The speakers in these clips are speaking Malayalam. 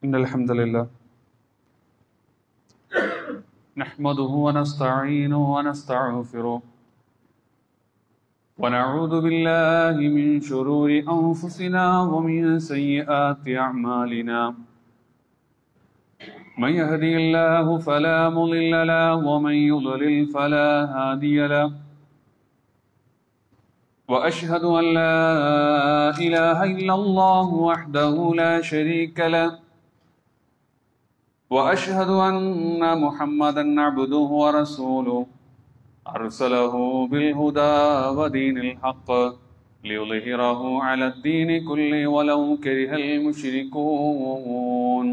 إن الحمد لله نحمده ونستعينه ونستغفره ونعوذ بالله من شرور أنفسنا ومن سيئات أعمالنا من يهدي الله فلا مضل له ومن يضلل فلا هادي له واشهد ان لا اله الا الله وحده لا شريك له واشهد ان محمدا عبده ورسوله ارسله بالهدى ودين الحق ليظهره على الدين كله ولو كره المشركون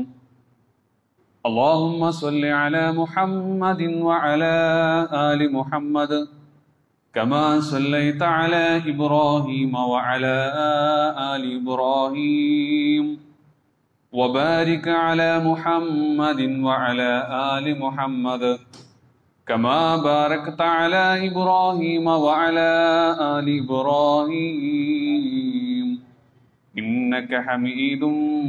اللهم صل على محمد وعلى ال محمد كما صليت على ابراهيم وعلى ال ابراهيم وبارك على محمد وعلى ال محمد كما باركت على ابراهيم وعلى ال ابراهيم انك حميد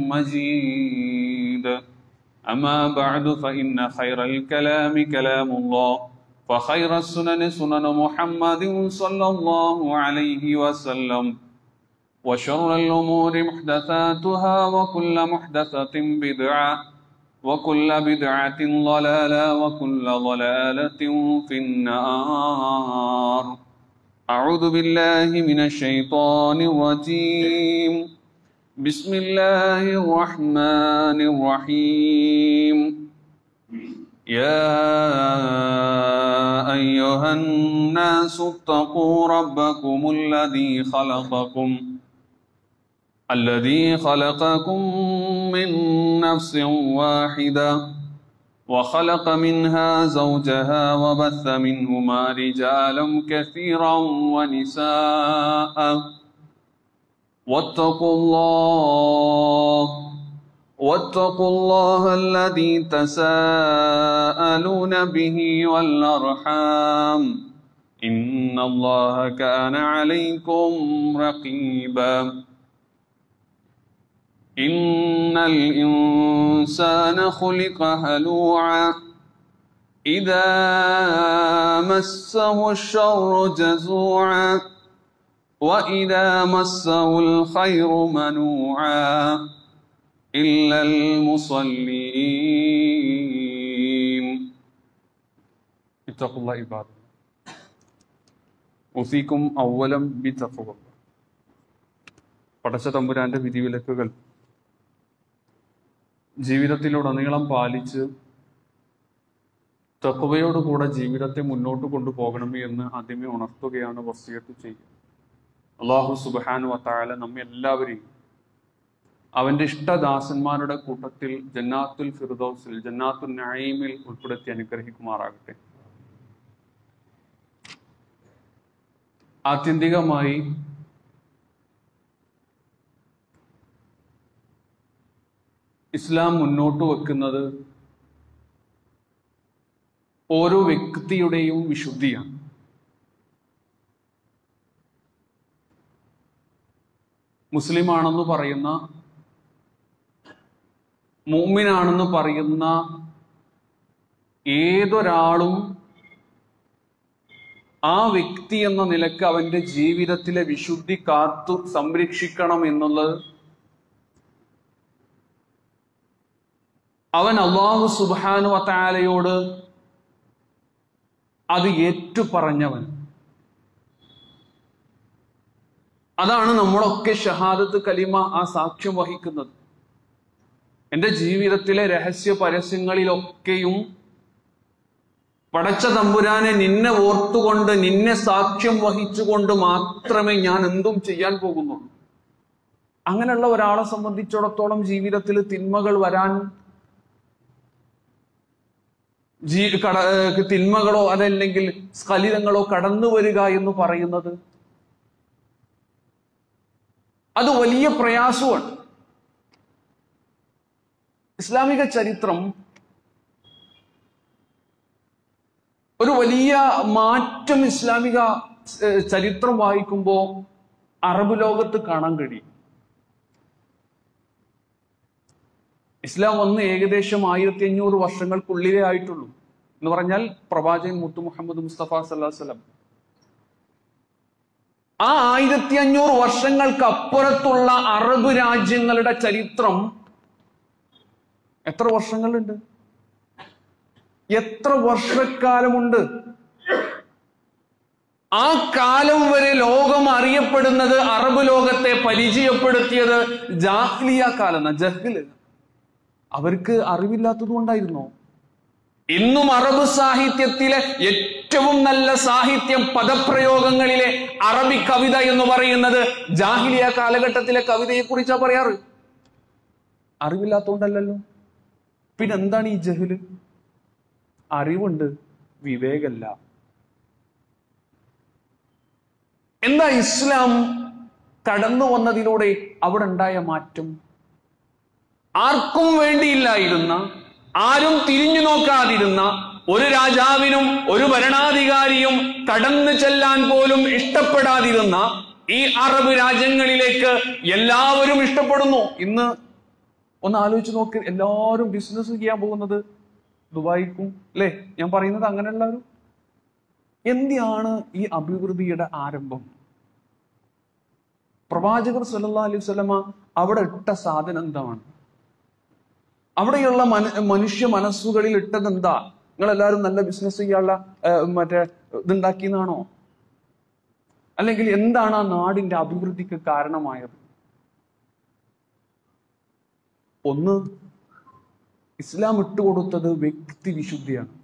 مجيد اما بعد فان خير الكلام كلام الله وخير السنن سنن محمد صلى الله عليه وسلم وشر الأمور محدثاتها وكل محدثة بدعة وكل بدعة ضلالة وكل ضلالة في النار أعوذ بالله من الشيطان الرجيم بسم الله الرحمن الرحيم يا أيها الناس اتقوا ربكم الذي خلقكم الذي خلقكم من نفس واحدة وخلق منها زوجها وبث منهما رجالا كثيرا ونساء واتقوا الله واتقوا الله الذي تساءلون به والأرحام إن الله كان عليكم رقيبا إن الإنسان خلق هلوعا إذا مسه الشر جزوعا وإذا مسه الخير منوعا إلا المصلين اتقوا الله عباد ഉസീക്കും ഔവലം ബി തഖവ പടച്ച തമ്പുരാന്റെ വിധിവിലക്കുകൾ ജീവിതത്തിലുടനീളം പാലിച്ച് തക്കവയോടുകൂടെ ജീവിതത്തെ മുന്നോട്ട് കൊണ്ടുപോകണം എന്ന് ആദ്യമേ ഉണർത്തുകയാണ് വസിയത്ത് ചെയ്യുക അള്ളാഹു സുബാനു വത്താല നമ്മെ എല്ലാവരെയും അവന്റെ ഇഷ്ടദാസന്മാരുടെ കൂട്ടത്തിൽ ജന്നാത്തുൽ ഫിർദൌസിൽ ജന്നാത്തുൽ നഈമിൽ ഉൾപ്പെടുത്തി അനുഗ്രഹിക്കുമാറാകട്ടെ ആത്യന്തികമായി ഇസ്ലാം മുന്നോട്ട് വെക്കുന്നത് ഓരോ വ്യക്തിയുടെയും വിശുദ്ധിയാണ് മുസ്ലിമാണെന്ന് പറയുന്ന മൂമിനാണെന്ന് പറയുന്ന ഏതൊരാളും ആ വ്യക്തി എന്ന നിലക്ക് അവന്റെ ജീവിതത്തിലെ വിശുദ്ധി കാത്തു സംരക്ഷിക്കണം എന്നുള്ളത് അവൻ അള്ളാഹു സുബാനു വത്താലയോട് അത് ഏറ്റുപറഞ്ഞവൻ അതാണ് നമ്മളൊക്കെ ഷഹാദത്ത് കലിമ ആ സാക്ഷ്യം വഹിക്കുന്നത് എൻ്റെ ജീവിതത്തിലെ രഹസ്യ പരസ്യങ്ങളിലൊക്കെയും പടച്ച തമ്പുരാനെ നിന്നെ ഓർത്തുകൊണ്ട് നിന്നെ സാക്ഷ്യം വഹിച്ചുകൊണ്ട് മാത്രമേ ഞാൻ എന്തും ചെയ്യാൻ പോകുന്നുള്ളൂ അങ്ങനെയുള്ള ഒരാളെ സംബന്ധിച്ചിടത്തോളം ജീവിതത്തിൽ തിന്മകൾ വരാൻ ജീ കട തിന്മകളോ അതല്ലെങ്കിൽ സ്ഖലിതങ്ങളോ കടന്നു വരിക എന്ന് പറയുന്നത് അത് വലിയ പ്രയാസമാണ് ഇസ്ലാമിക ചരിത്രം ഒരു വലിയ മാറ്റം ഇസ്ലാമിക ഏഹ്, ചരിത്രം വായിക്കുമ്പോൾ അറബ് ലോകത്ത് കാണാൻ കഴിയും ഇസ്ലാം വന്ന് ഏകദേശം ആയിരത്തി അഞ്ഞൂറ് വർഷങ്ങൾക്കുള്ളിലേ ആയിട്ടുള്ളൂ എന്ന് പറഞ്ഞാൽ പ്രവാചകൻ മുത്തു മുഹമ്മദ് മുസ്തഫ സല്ലാഹു വസ്ലം ആ ആയിരത്തി അഞ്ഞൂറ് വർഷങ്ങൾക്ക് അപ്പുറത്തുള്ള അറബ് രാജ്യങ്ങളുടെ ചരിത്രം എത്ര വർഷങ്ങളുണ്ട് എത്ര വർഷക്കാലമുണ്ട് ആ കാലം വരെ ലോകം അറിയപ്പെടുന്നത് അറബ് ലോകത്തെ പരിചയപ്പെടുത്തിയത് ജാഹ്ലിയ കാലം ജഹ്ല് അവർക്ക് അറിവില്ലാത്തത് കൊണ്ടായിരുന്നോ ഇന്നും അറബ് സാഹിത്യത്തിലെ ഏറ്റവും നല്ല സാഹിത്യം പദപ്രയോഗങ്ങളിലെ അറബി കവിത എന്ന് പറയുന്നത് ജാഹിലിയ കാലഘട്ടത്തിലെ കവിതയെ കുറിച്ചാ പറയാറ് അറിവില്ലാത്തോണ്ടല്ലോ പിന്നെന്താണ് ഈ ജഹല് അറിവുണ്ട് വിവേകല്ല എന്താ ഇസ്ലാം കടന്നു വന്നതിലൂടെ അവിടെ ഉണ്ടായ മാറ്റം ആർക്കും വേണ്ടിയില്ലായിരുന്ന ആരും തിരിഞ്ഞു നോക്കാതിരുന്ന ഒരു രാജാവിനും ഒരു ഭരണാധികാരിയും കടന്നു ചെല്ലാൻ പോലും ഇഷ്ടപ്പെടാതിരുന്ന ഈ അറബ് രാജ്യങ്ങളിലേക്ക് എല്ലാവരും ഇഷ്ടപ്പെടുന്നു ഇന്ന് ഒന്ന് ആലോചിച്ച് നോക്ക് എല്ലാവരും ബിസിനസ് ചെയ്യാൻ പോകുന്നത് ദുബായിക്കും അല്ലേ ഞാൻ പറയുന്നത് അങ്ങനെയുള്ള ഒരു എന്തിനാണ് ഈ അഭിവൃദ്ധിയുടെ ആരംഭം പ്രവാചകർ സല്ലല്ലാഹു അലൈഹി വസല്ലമ അവിടെ ഇട്ട സാധനം എന്താണ് അവിടെയുള്ള മന മനുഷ്യ മനസ്സുകളിൽ ഇട്ടത് എന്താ നിങ്ങൾ എല്ലാവരും നല്ല ബിസിനസ് ചെയ്യാനുള്ള ഏർ, മറ്റേ ഇതുണ്ടാക്കിയെന്നാണോ അല്ലെങ്കിൽ എന്താണ് ആ നാടിന്റെ അഭിവൃദ്ധിക്ക് കാരണമായത് ഒന്ന് ഇസ്ലാം ഇട്ടുകൊടുത്തത് വ്യക്തി വിശുദ്ധിയാണ്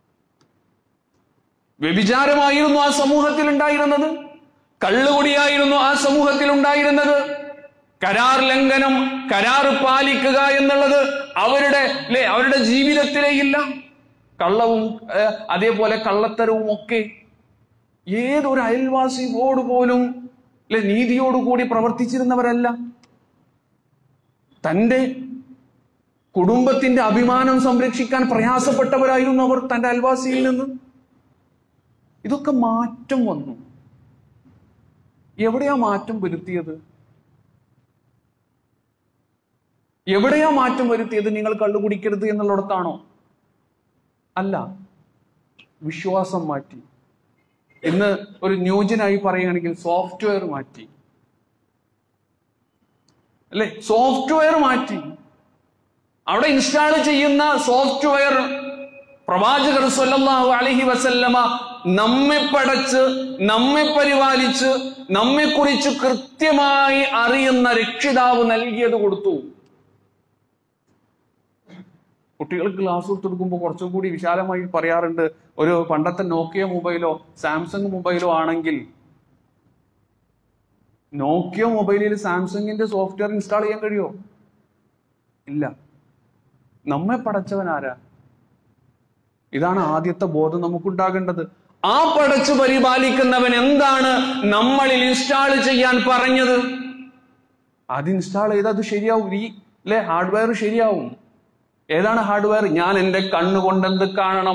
വ്യഭിചാരമായിരുന്നു ആ സമൂഹത്തിൽ ഉണ്ടായിരുന്നത് കള്ളുകുടിയായിരുന്നു ആ സമൂഹത്തിൽ ഉണ്ടായിരുന്നത് കരാർ ലംഘനം കരാർ പാലിക്കുക എന്നുള്ളത് അവരുടെ അല്ലെ അവരുടെ ജീവിതത്തിലേ ഇല്ല കള്ളവും ഏഹ്, അതേപോലെ കള്ളത്തരവും ഒക്കെ ഏതൊരു അയൽവാസിയോട് പോലും അല്ലെ നീതിയോടുകൂടി പ്രവർത്തിച്ചിരുന്നവരല്ല തന്റെ കുടുംബത്തിന്റെ അഭിമാനം സംരക്ഷിക്കാൻ പ്രയാസപ്പെട്ടവരായിരുന്നു അവർ തന്റെ അയൽവാസിയിൽ നിന്ന് ഇതൊക്കെ മാറ്റം വന്നു എവിടെയാ മാറ്റം വരുത്തിയത് എവിടെയാ മാറ്റം വരുത്തിയത് നിങ്ങൾ കള്ളുകുടിക്കരുത് എന്നുള്ളിടത്താണോ അല്ല വിശ്വാസം മാറ്റി ഇന്ന് ഒരു ന്യൂജനായി പറയുകയാണെങ്കിൽ സോഫ്റ്റ്വെയർ മാറ്റി അല്ലെ സോഫ്റ്റ്വെയർ മാറ്റി അവിടെ ഇൻസ്റ്റാൾ ചെയ്യുന്ന സോഫ്റ്റ്വെയർ പ്രവാചകർ സല്ലല്ലാഹു അലൈഹി വസല്ലമ നമ്മെ പടച്ച് നമ്മെ പരിപാലിച്ച് നമ്മെക്കുറിച്ച് കൃത്യമായി അറിയുന്ന രക്ഷിതാവ് നൽകിയത് കൊടുത്തു കുട്ടികൾക്ക് ക്ലാസ് കൊടുത്തെടുക്കുമ്പോൾ കുറച്ചും കൂടി വിശാലമായി പറയാറുണ്ട് ഒരു പണ്ടത്തെ നോക്കിയ മൊബൈലോ സാംസങ് മൊബൈലോ ആണെങ്കിൽ നോക്കിയ മൊബൈലിൽ സാംസങ്ങിന്റെ സോഫ്റ്റ്വെയർ ഇൻസ്റ്റാൾ ചെയ്യാൻ കഴിയുമോ ഇല്ല നമ്മെ പടച്ചവൻ ആരാ ഇതാണ് ആദ്യത്തെ ബോധം നമുക്കുണ്ടാകേണ്ടത് ആ പടച്ചു പരിപാലിക്കുന്നവൻ എന്താണ് നമ്മളിൽ ഇൻസ്റ്റാൾ ചെയ്യാൻ പറഞ്ഞത് അത് ഇൻസ്റ്റാൾ ചെയ്ത് അത് ശരിയാവും ഈ അല്ലെ ഹാർഡ്വെയർ ശരിയാവും ഏതാണ് ഹാർഡ്വെയർ ഞാൻ എൻ്റെ കണ്ണുകൊണ്ട് എന്ത് കാണണം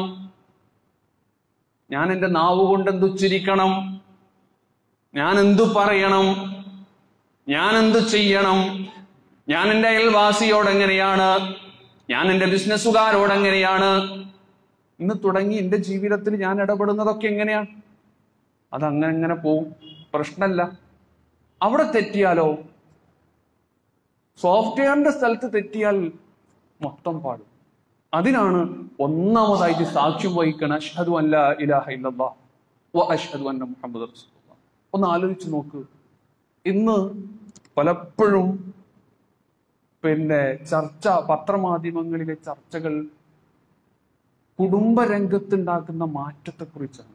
ഞാൻ എൻ്റെ നാവ് കൊണ്ട് എന്ത് ഉച്ചരിക്കണം ഞാൻ എന്തു പറയണം ഞാൻ എന്തു ചെയ്യണം ഞാൻ എൻ്റെ അയൽവാസിയോട് എങ്ങനെയാണ് ഞാൻ എൻ്റെ ബിസിനസ്സുകാരോട് എങ്ങനെയാണ് ഇന്ന് തുടങ്ങി എൻ്റെ ജീവിതത്തിൽ ഞാൻ ഇടപെടുന്നതൊക്കെ എങ്ങനെയാണ് അതങ്ങനെ അങ്ങനെ പോവും പ്രശ്നമല്ല അവിടെ തെറ്റിയാലോ സോഫ്റ്റ്വെയറിന്റെ സ്ഥലത്ത് തെറ്റിയാൽ മൊത്തം പാടും അതിനാണ് ഒന്നാമതായിട്ട് സാക്ഷ്യം വഹിക്കണ അഷ്ഹദു അല്ല ഇലാഹ ഇല്ലല്ലാ വ അഷ്ഹദു അന്ന മുഹമ്മദ് റസൂലുള്ളാഹ് ഒന്ന് ആലോചിച്ച് നോക്ക് ഇന്ന് പലപ്പോഴും പിന്നെ ചർച്ച പത്രമാധ്യമങ്ങളിലെ ചർച്ചകൾ കുടുംബരംഗത്തുണ്ടാക്കുന്ന മാറ്റത്തെക്കുറിച്ചാണ്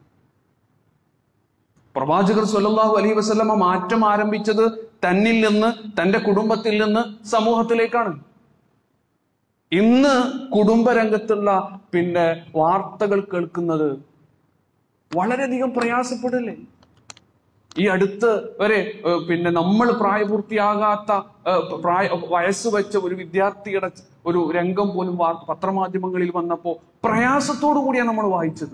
പ്രവാചകർ സല്ലല്ലാഹു അലൈഹി വസല്ലമ മാറ്റം ആരംഭിച്ചത് തന്നിൽ നിന്ന് തന്റെ കുടുംബത്തിൽ നിന്ന് സമൂഹത്തിലേക്കാണ് ഇന്ന് കുടുംബരംഗത്തുള്ള പിന്നെ വാർത്തകൾ കേൾക്കുന്നത് വളരെയധികം പ്രയാസപ്പെടില്ലേ ഈ അടുത്ത് വരെ ഏഹ്, പിന്നെ നമ്മൾ പ്രായപൂർത്തിയാകാത്ത ഏഹ്, പ്രായ വയസ്സ് വെച്ച ഒരു വിദ്യാർത്ഥിയുടെ ഒരു രംഗം പോലും വാർ- പത്രമാധ്യമങ്ങളിൽ വന്നപ്പോ പ്രയാസത്തോടു കൂടിയാണ് നമ്മൾ വായിച്ചത്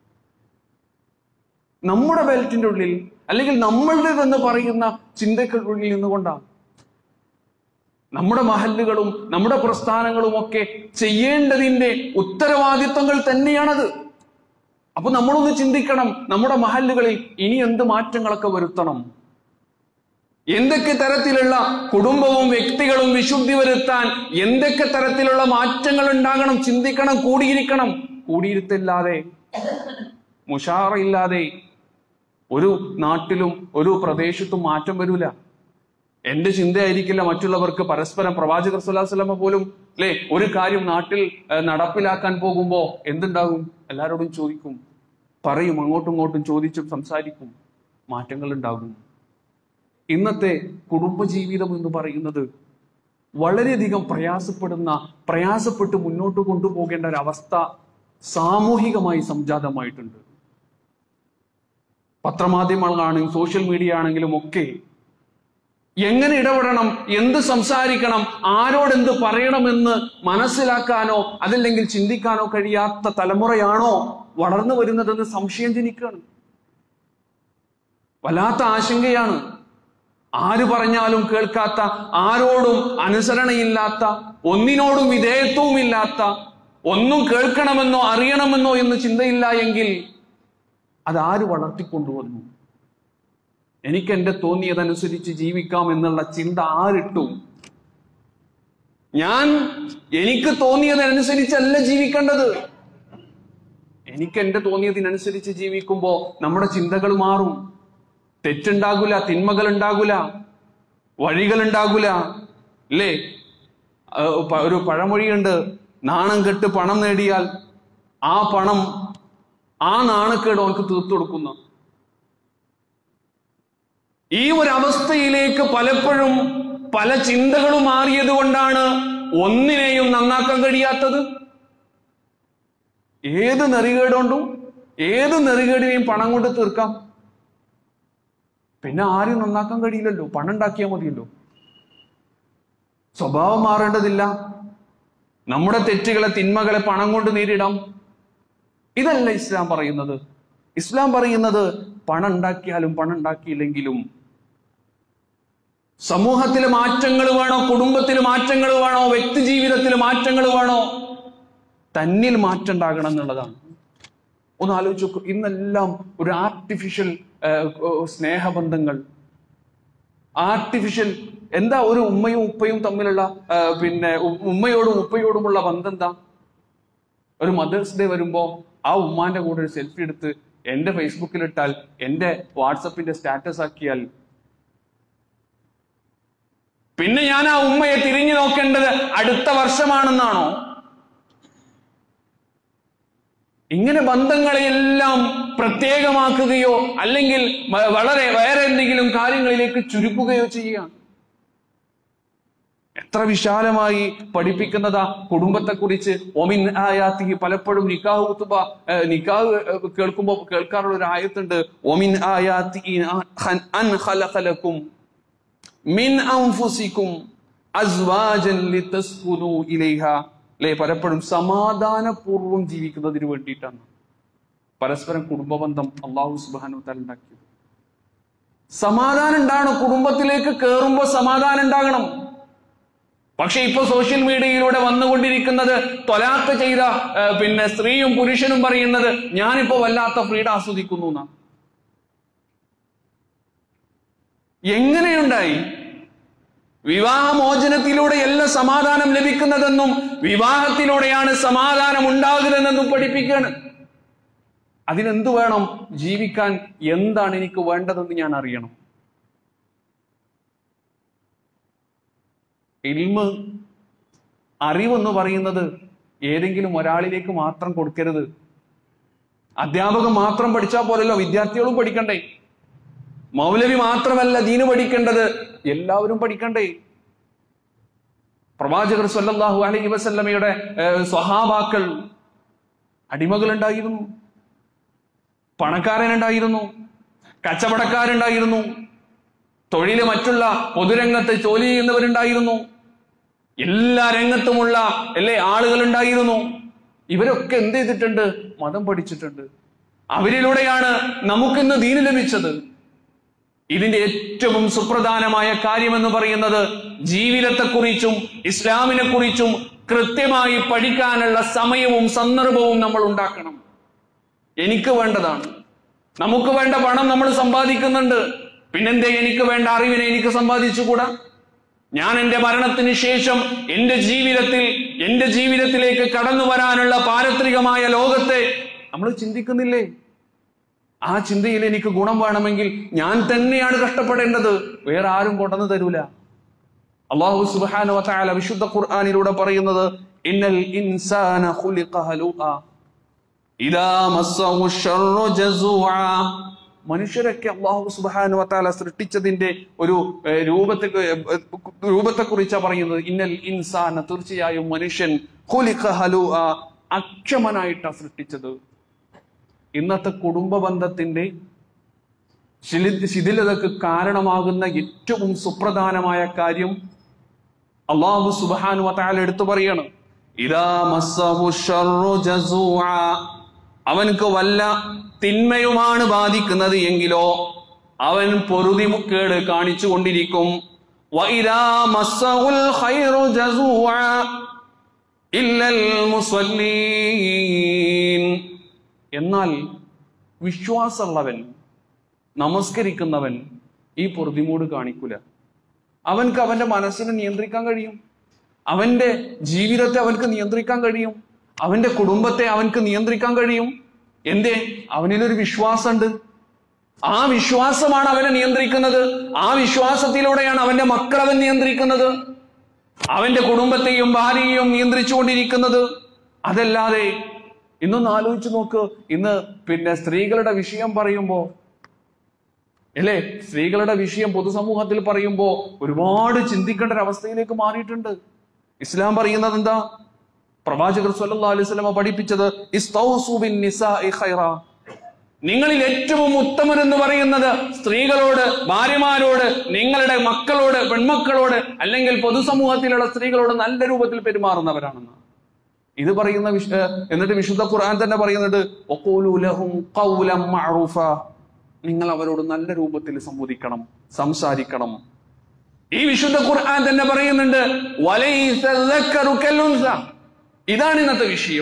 നമ്മുടെ ബെൽറ്റിന്റെ ഉള്ളിൽ അല്ലെങ്കിൽ നമ്മളുടേതെന്ന് പറയുന്ന ചിന്തയ്ക്കുള്ളിൽ നിന്നുകൊണ്ടാണ് നമ്മുടെ മഹല്ലുകളും നമ്മുടെ പ്രസ്ഥാനങ്ങളും ഒക്കെ ചെയ്യേണ്ടതിന്റെ ഉത്തരവാദിത്വങ്ങൾ തന്നെയാണത് അപ്പൊ നമ്മളൊന്ന് ചിന്തിക്കണം നമ്മുടെ മഹല്ലുകളിൽ ഇനി എന്ത് മാറ്റങ്ങളൊക്കെ വരുത്തണം എന്തൊക്കെ തരത്തിലുള്ള കുടുംബവും വ്യക്തികളും വിശുദ്ധി വരുത്താൻ എന്തൊക്കെ തരത്തിലുള്ള മാറ്റങ്ങൾ ഉണ്ടാകണം ചിന്തിക്കണം കൂടിയിരിക്കണം കൂടിയിരുത്തില്ലാതെ മുഷാറയില്ലാതെ ഒരു നാട്ടിലും ഒരു പ്രദേശത്തും മാറ്റം വരൂല എന്റെ ചിന്തയായിരിക്കില്ല മറ്റുള്ളവർക്ക് പരസ്പരം പ്രവാചകർ സ്വലാസ്ലമ പോലും അല്ലെ ഒരു കാര്യം നാട്ടിൽ ഏഹ്, നടപ്പിലാക്കാൻ പോകുമ്പോ എന്തുണ്ടാകും എല്ലാവരോടും ചോദിക്കും പറയും അങ്ങോട്ടും ഇങ്ങോട്ടും ചോദിച്ചും സംസാരിക്കും മാറ്റങ്ങൾ ഉണ്ടാകും ഇന്നത്തെ കുടുംബജീവിതം എന്ന് പറയുന്നത് വളരെയധികം പ്രയാസപ്പെടുന്ന പ്രയാസപ്പെട്ട് മുന്നോട്ട് കൊണ്ടുപോകേണ്ട ഒരു അവസ്ഥ സാമൂഹികമായി സംജാതമായിട്ടുണ്ട് പത്രമാധ്യമങ്ങളാണെങ്കിലും സോഷ്യൽ മീഡിയ ആണെങ്കിലും ഒക്കെ എങ്ങനെ ഇടപെടണം എന്ത് സംസാരിക്കണം ആരോട് എന്ത് പറയണമെന്ന് മനസ്സിലാക്കാനോ അതല്ലെങ്കിൽ ചിന്തിക്കാനോ കഴിയാത്ത തലമുറയാണോ വളർന്നു വരുന്നതെന്ന് സംശയം ജനിക്കുകയാണ് വല്ലാത്ത ആശങ്കയാണ് ആര് പറഞ്ഞാലും കേൾക്കാത്ത ആരോടും അനുസരണയില്ലാത്ത ഒന്നിനോടും വിധേയത്വവും ഇല്ലാത്ത ഒന്നും കേൾക്കണമെന്നോ അറിയണമെന്നോ എന്ന് ചിന്തയില്ല എങ്കിൽ അതാര് വളർത്തിക്കൊണ്ടുവന്നു എനിക്ക് എന്റെ തോന്നിയതനുസരിച്ച് ജീവിക്കാം എന്നുള്ള ചിന്ത ആരിട്ടു ഞാൻ എനിക്ക് തോന്നിയതനുസരിച്ചല്ല ജീവിക്കേണ്ടത് എനിക്ക് എന്റെ തോന്നിയതിനനുസരിച്ച് ജീവിക്കുമ്പോ നമ്മുടെ ചിന്തകൾ മാറും തെറ്റുണ്ടാകൂല തിന്മകൾ ഉണ്ടാകൂല വഴികൾ ഉണ്ടാകൂല അല്ലേ ആ, പ- ഒരു പഴമൊഴിയുണ്ട് നാണം കെട്ട് പണം നേടിയാൽ ആ പണം ആ നാണക്കേട് അവർക്ക് തീർത്തു കൊടുക്കുന്നു ഈ ഒരു അവസ്ഥയിലേക്ക് പലപ്പോഴും പല ചിന്തകളും മാറിയത് കൊണ്ടാണ് ഒന്നിനെയും നന്നാക്കാൻ കഴിയാത്തത് ഏത് നെറികേടുകൊണ്ടും ഏത് നെറികേടിനെയും പണം കൊണ്ട് തീർക്കാം പിന്നെ ആരും നന്നാക്കാൻ കഴിയില്ലല്ലോ പണം ഉണ്ടാക്കിയാൽ മതിയല്ലോ സ്വഭാവം മാറേണ്ടതില്ല നമ്മുടെ തെറ്റുകളെ തിന്മകളെ പണം കൊണ്ട് നേരിടാം ഇതല്ല ഇസ്ലാം പറയുന്നത് ഇസ്ലാം പറയുന്നത് പണം ഉണ്ടാക്കിയാലും പണം ഉണ്ടാക്കിയില്ലെങ്കിലും സമൂഹത്തിൽ മാറ്റങ്ങൾ വേണോ കുടുംബത്തിൽ മാറ്റങ്ങൾ വേണോ വ്യക്തി ജീവിതത്തിൽ മാറ്റങ്ങൾ വേണോ തന്നിൽ മാറ്റം ഉണ്ടാകണം എന്നുള്ളതാണ് ഒന്ന് ആലോചിച്ച് നോക്കൂ ഇന്നെല്ലാം ഒരു ആർട്ടിഫിഷ്യൽ സ്നേഹബന്ധങ്ങൾ ആർട്ടിഫിഷ്യൽ എന്താ ഒരു ഉമ്മയും ഉപ്പയും തമ്മിലുള്ള ആ, പിന്നെ ഉ- ഉമ്മയോടും ഉപ്പയോടുമുള്ള ബന്ധം എന്താ ഒരു മദേഴ്സ് ഡേ വരുമ്പോ ആ ഉമ്മാന്റെ കൂടെ ഒരു സെൽഫി എടുത്ത് എന്റെ ഫേസ്ബുക്കിൽ ഇട്ടാൽ എന്റെ വാട്സപ്പിന്റെ സ്റ്റാറ്റസ് ആക്കിയാൽ പിന്നെ ഞാൻ ആ ഉമ്മയെ തിരിഞ്ഞു നോക്കേണ്ടത് അടുത്ത വർഷമാണെന്നാണോ ഇങ്ങനെ ബന്ധങ്ങളെയെല്ലാം പ്രത്യേകമാക്കുകയോ അല്ലെങ്കിൽ വ- വളരെ വേറെ എന്തെങ്കിലും കാര്യങ്ങളിലേക്ക് ചുരുക്കുകയോ ചെയ്യുകയാണ് എത്ര വിശാലമായി പഠിപ്പിക്കുന്നതാ കുടുംബത്തെക്കുറിച്ച് ഒമിൻ ആയാത്തി പലപ്പോഴും നിക്കാഹ് കുത്തുബ ഏഹ്, നിക്കാഹ് ഏഹ്, കേൾക്കുമ്പോ കേൾക്കാറുള്ള ഒരു ആയത്തുണ്ട് ഒമിൻ ആയാത്തി അൻ ഖലഖലക്കും മിൻ അൻഫുസിക്കും അസ്വാജൻ ലിതസ്കുനു ഇലൈഹ അല്ലെ പലപ്പോഴും സമാധാനപൂർവ്വം ജീവിക്കുന്നതിന് വേണ്ടിയിട്ടാണ് പരസ്പരം കുടുംബബന്ധം അള്ളാഹു സുബാനു തല ഉണ്ടാക്കിയത് സമാധാനം ഉണ്ടാകണം കുടുംബത്തിലേക്ക് കയറുമ്പോൾ സമാധാനം ഉണ്ടാകണം പക്ഷെ ഇപ്പൊ സോഷ്യൽ മീഡിയയിലൂടെ വന്നുകൊണ്ടിരിക്കുന്നത് തൊലാക്ക് ചെയ്ത ആ, പിന്നെ സ്ത്രീയും പുരുഷനും പറയുന്നത് ഞാനിപ്പോ വല്ലാത്ത ഫ്രീഡം ആസ്വദിക്കുന്നു എന്നാണ് എങ്ങനെയുണ്ടായി വിവാഹമോചനത്തിലൂടെയല്ല സമാധാനം ലഭിക്കുന്നതെന്നും വിവാഹത്തിലൂടെയാണ് സമാധാനം ഉണ്ടാകുന്നതെന്നും പഠിപ്പിക്കുകയാണ് അതിനെന്തു വേണം ജീവിക്കാൻ എന്താണ് എനിക്ക് വേണ്ടതെന്ന് ഞാൻ അറിയണം ഇൽമ് അറിവെന്ന് പറയുന്നത് ഏതെങ്കിലും ഒരാളിലേക്ക് മാത്രം കൊടുക്കരുത് അധ്യാപകൻ മാത്രം പഠിച്ചാൽ പോലല്ലോ വിദ്യാർത്ഥികളും പഠിക്കണ്ടേ മൗലവി മാത്രമല്ല ദീന് പഠിക്കേണ്ടത് എല്ലാവരും പഠിക്കണ്ടേ പ്രവാചകർ സല്ലല്ലാഹു അലൈഹി വസല്ലമയുടെ ഏഹ്, സ്വഹാബാക്കൾ അടിമകളുണ്ടായിരുന്നു പണക്കാരനുണ്ടായിരുന്നു കച്ചവടക്കാരുണ്ടായിരുന്നു തൊഴില് മറ്റുള്ള പൊതുരംഗത്ത് ജോലി ചെയ്യുന്നവരുണ്ടായിരുന്നു എല്ലാ രംഗത്തുമുള്ള അല്ലേ ആളുകൾ ഉണ്ടായിരുന്നു ഇവരൊക്കെ എന്ത് ചെയ്തിട്ടുണ്ട് മതം പഠിച്ചിട്ടുണ്ട് അവരിലൂടെയാണ് നമുക്കിന്ന് ദീന് ലഭിച്ചത് ഇതിന്റെ ഏറ്റവും സുപ്രധാനമായ കാര്യമെന്ന് പറയുന്നത് ജീവിതത്തെക്കുറിച്ചും ഇസ്ലാമിനെ കുറിച്ചും കൃത്യമായി പഠിക്കാനുള്ള സമയവും സന്ദർഭവും നമ്മൾ ഉണ്ടാക്കണം എനിക്ക് വേണ്ടതാണ് നമുക്ക് വേണ്ട പണം നമ്മൾ സമ്പാദിക്കുന്നുണ്ട് പിന്നെന്തേ എനിക്ക് വേണ്ട അറിവിനെ എനിക്ക് സമ്പാദിച്ചുകൂടാ ഞാൻ എന്റെ മരണത്തിന് ശേഷം എന്റെ ജീവിതത്തിൽ എന്റെ ജീവിതത്തിലേക്ക് കടന്നു വരാനുള്ള പാരത്രികമായ ലോകത്തെ നമ്മൾ ചിന്തിക്കുന്നില്ലേ ആ ചിന്തയിൽ എനിക്ക് ഗുണം വേണമെങ്കിൽ ഞാൻ തന്നെയാണ് കഷ്ടപ്പെടേണ്ടത് വേറെ ആരും കൊണ്ടുവന്ന് തരൂല അള്ളാഹു സുബ്ഹാനഹു വ തആല വിശുദ്ധ ഖുർആനിലൂടെ പറയുന്നത് ഇന്നൽ ഇൻസാന ഖുലിഖ ഹലൂആ ഇദാ മസ്സഹു ശർറു ജസൂആ മനുഷ്യരൊക്കെ അള്ളാഹു സുബ്ഹാനഹു വ തആല സൃഷ്ടിച്ചതിന്റെ ഒരു ഏഹ്, രൂപത്തെ ഏഹ്, രൂപത്തെ കുറിച്ചാണ് പറയുന്നത് ഇന്നൽ ഇൻസാന തീർച്ചയായും മനുഷ്യൻ ഖുലിഖ ഹലൂആ അക്ഷമനായിട്ടാണ് സൃഷ്ടിച്ചത് ഇന്നത്തെ കുടുംബ ബന്ധത്തിന്റെ ശിലി- ശിഥിലതക്ക് കാരണമാകുന്ന ഏറ്റവും സുപ്രധാനമായ കാര്യം അള്ളാഹു സുബാനു വതാല എടുത്തു പറയാണ് ഇതാ മസ്സഹു ശർറു ജസൂആ. അവൻക്ക് വല്ല തിന്മയുമാണ് ബാധിക്കുന്നത് എങ്കിലോ അവൻ പൊറുതിമുക്കേട് കാണിച്ചു കൊണ്ടിരിക്കും വഇദാ മസ്സഹുൽ ഖൈറു ജസൂആ. ഇല്ലൽ മുസല്ലീൻ എന്നാൽ വിശ്വാസമുള്ളവൻ നമസ്കരിക്കുന്നവൻ ഈ പൊറുതിമൂട് കാണിക്കൂല അവൻക്ക് അവന്റെ മനസ്സിനെ നിയന്ത്രിക്കാൻ കഴിയും അവന്റെ ജീവിതത്തെ അവൻക്ക് നിയന്ത്രിക്കാൻ കഴിയും അവന്റെ കുടുംബത്തെ അവൻക്ക് നിയന്ത്രിക്കാൻ കഴിയും എന്തേ അവനിലൊരു വിശ്വാസമുണ്ട് ആ വിശ്വാസമാണ് അവനെ നിയന്ത്രിക്കുന്നത് ആ വിശ്വാസത്തിലൂടെയാണ് അവന്റെ മക്കൾ അവൻ നിയന്ത്രിക്കുന്നത് അവന്റെ കുടുംബത്തെയും ഭാര്യയെയും നിയന്ത്രിച്ചുകൊണ്ടിരിക്കുന്നത് അതല്ലാതെ ഇന്നൊന്ന് ആലോചിച്ച് നോക്ക് ഇന്ന് പിന്നെ സ്ത്രീകളുടെ വിഷയം പറയുമ്പോ അല്ലേ സ്ത്രീകളുടെ വിഷയം പൊതുസമൂഹത്തിൽ പറയുമ്പോ ഒരുപാട് ചിന്തിക്കേണ്ട ഒരു അവസ്ഥയിലേക്ക് മാറിയിട്ടുണ്ട് ഇസ്ലാം പറയുന്നത് എന്താ പ്രവാചകർ സല്ലല്ലാഹു അലൈഹി വസല്ലമ പഠിപ്പിച്ചത് ഇസ്തൗസു ബിൻ നിസാഇ ഖൈറ നിങ്ങളിൽ ഏറ്റവും ഉത്തമൻ എന്ന് പറയുന്നത് സ്ത്രീകളോട് ഭാര്യമാരോട് നിങ്ങളുടെ മക്കളോട് പെൺമക്കളോട് അല്ലെങ്കിൽ പൊതുസമൂഹത്തിലുള്ള സ്ത്രീകളോട് നല്ല രൂപത്തിൽ പെരുമാറുന്നവരാണെന്ന് ഇത് പറയുന്ന വിശ ഏഹ് എന്നിട്ട് വിശുദ്ധ ഖുർആൻ തന്നെ പറയുന്നത് "വഖൂലു ലഹും ഖൗലൻ മഅറൂഫ." നിങ്ങൾ അവരോട് നല്ല രൂപത്തിൽ സംവദിക്കണം സംസാരിക്കണം ഈ വിശുദ്ധ ഖുർആൻ തന്നെ പറയുന്നുണ്ട് "വലൈസ الذكر كالأنثى." ഇതാണ് ഇന്നത്തെ വിഷയം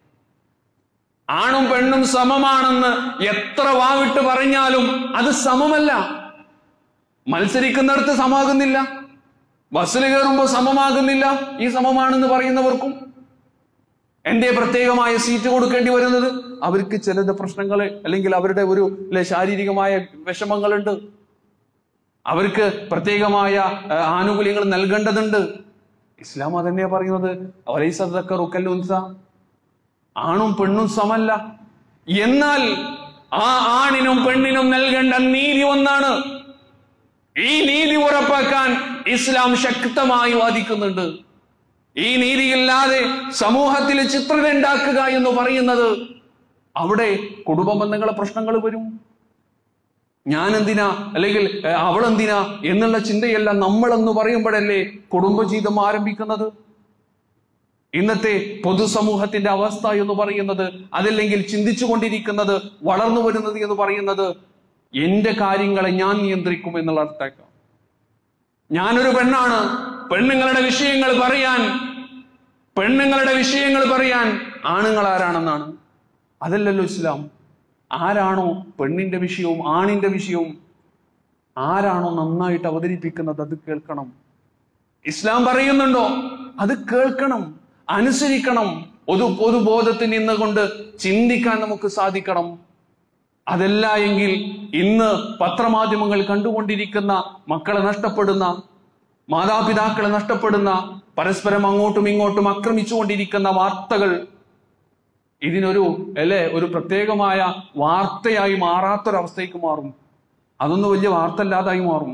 ആണും പെണ്ണും സമമാണെന്ന് എത്ര വാവിട്ട് പറഞ്ഞാലും അത് സമമല്ല മത്സരിക്കുന്നിടത്ത് സമാകുന്നില്ല ബസ്സിൽ കയറുമ്പോൾ സമമാകുന്നില്ല ഈ സമമാണെന്ന് പറയുന്നവർക്കും എന്തേ പ്രത്യേകമായ സീറ്റ് കൊടുക്കേണ്ടി വരുന്നത് അവർക്ക് ചിലത് പ്രശ്നങ്ങൾ അല്ലെങ്കിൽ അവരുടെ ഒരു അല്ലെ, ശാരീരികമായ വിഷമങ്ങളുണ്ട് അവർക്ക് പ്രത്യേകമായ ആ, ആനുകൂല്യങ്ങൾ നൽകേണ്ടതുണ്ട് ഇസ്ലാം അതന്നെയാ പറയുന്നത് അവലൈസക്കറുക്കല്ലുൻസ ആണും പെണ്ണും സമല്ല എന്നാൽ ആ ആണിനും പെണ്ണിനും നൽകേണ്ട നീതി ഒന്നാണ് ഈ നീതി ഉറപ്പാക്കാൻ ഇസ്ലാം ശക്തമായി വാദിക്കുന്നുണ്ട് ഈ നീതിയില്ലാതെ സമൂഹത്തിൽ ചിത്രത ഉണ്ടാക്കുക എന്ന് പറയുന്നത് അവിടെ കുടുംബ ബന്ധങ്ങളെ പ്രശ്നങ്ങൾ വരും ഞാൻ എന്തിനാ അല്ലെങ്കിൽ ഏഹ്, അവളെന്തിനാ എന്നുള്ള ചിന്തയല്ല നമ്മളെന്ന് പറയുമ്പോഴല്ലേ കുടുംബജീവിതം ആരംഭിക്കുന്നത് ഇന്നത്തെ പൊതുസമൂഹത്തിന്റെ അവസ്ഥ എന്ന് പറയുന്നത് അതല്ലെങ്കിൽ ചിന്തിച്ചു കൊണ്ടിരിക്കുന്നത് വളർന്നു വരുന്നത് എന്ന് പറയുന്നത് എന്റെ കാര്യങ്ങളെ ഞാൻ നിയന്ത്രിക്കും എന്നുള്ള അർത്ഥം ഞാനൊരു പെണ്ണാണ് പെണ്ണുങ്ങളുടെ വിഷയങ്ങൾ പറയാൻ പെണ്ണുങ്ങളുടെ വിഷയങ്ങൾ പറയാൻ ആണുങ്ങൾ ആരാണെന്നാണ് അതല്ലല്ലോ ഇസ്ലാം ആരാണോ പെണ്ണിന്റെ വിഷയവും ആണിന്റെ വിഷയവും ആരാണോ നന്നായിട്ട് അവതരിപ്പിക്കുന്നത് അത് കേൾക്കണം ഇസ്ലാം പറയുന്നുണ്ടോ അത് കേൾക്കണം അനുസരിക്കണം ഒരു പൊതുബോധത്തിൽ നിന്നുകൊണ്ട് ചിന്തിക്കാൻ നമുക്ക് സാധിക്കണം അതല്ല എങ്കിൽ ഇന്ന് പത്രമാധ്യമങ്ങൾ കണ്ടുകൊണ്ടിരിക്കുന്ന മക്കളെ നഷ്ടപ്പെടുന്ന മാതാപിതാക്കളെ നഷ്ടപ്പെടുന്ന പരസ്പരം അങ്ങോട്ടും ഇങ്ങോട്ടും ആക്രമിച്ചുകൊണ്ടിരിക്കുന്ന വാർത്തകൾ ഇതിനൊരു അല്ലെ ഒരു പ്രത്യേകമായ വാർത്തയായി മാറാത്തൊരവസ്ഥയ്ക്ക് മാറും അതൊന്നും വലിയ വാർത്ത അല്ലാതായി മാറും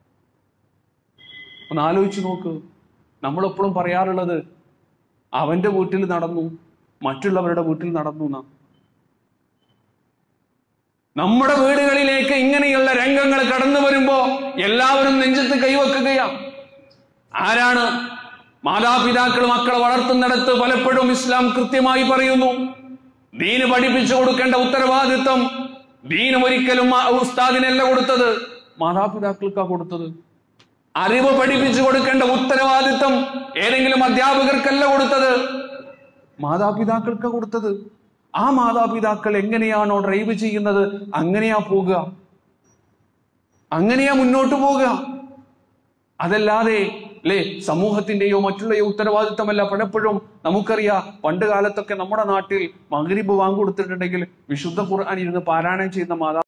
ഒന്ന് ആലോചിച്ച് നോക്ക് നമ്മളെപ്പോഴും പറയാറുള്ളത് അവന്റെ വീട്ടിൽ നടന്നു മറ്റുള്ളവരുടെ വീട്ടിൽ നടന്നു എന്നാ നമ്മുടെ വീടുകളിലേക്ക് ഇങ്ങനെയുള്ള രംഗങ്ങൾ കടന്നു വരുമ്പോ എല്ലാവരും നെഞ്ചത്ത് കൈവെക്കുകയാണ് ആരാണ് മാതാപിതാക്കൾ മക്കളെ വളർത്തുന്നിടത്ത് പലപ്പോഴും ഇസ്ലാം കൃത്യമായി പറയുന്നു ദീന് പഠിപ്പിച്ചു കൊടുക്കേണ്ട ഉത്തരവാദിത്വം ദീനും ഒരിക്കലും ആ ഉസ്താദിനല്ല കൊടുത്തത് മാതാപിതാക്കൾക്കാ കൊടുത്തത് അറിവ് പഠിപ്പിച്ചു കൊടുക്കേണ്ട ഉത്തരവാദിത്വം ഏതെങ്കിലും അധ്യാപകർക്കല്ല കൊടുത്തത് മാതാപിതാക്കൾക്കാ കൊടുത്തത് ആ മാതാപിതാക്കൾ എങ്ങനെയാണോ ഡ്രൈവ് ചെയ്യുന്നത് അങ്ങനെയാ പോകുക അങ്ങനെയാ മുന്നോട്ട് പോകുക അതല്ലാതെ അല്ലേ സമൂഹത്തിന്റെയോ മറ്റുള്ളയോ ഉത്തരവാദിത്തമല്ല പലപ്പോഴും നമുക്കറിയാം പണ്ട് കാലത്തൊക്കെ നമ്മുടെ നാട്ടിൽ മകരിബ് വാങ്ങിക്കൊടുത്തിട്ടുണ്ടെങ്കിൽ വിശുദ്ധ ഖുർആൻ ഇരുന്ന് പാരായണം ചെയ്യുന്ന മാതാ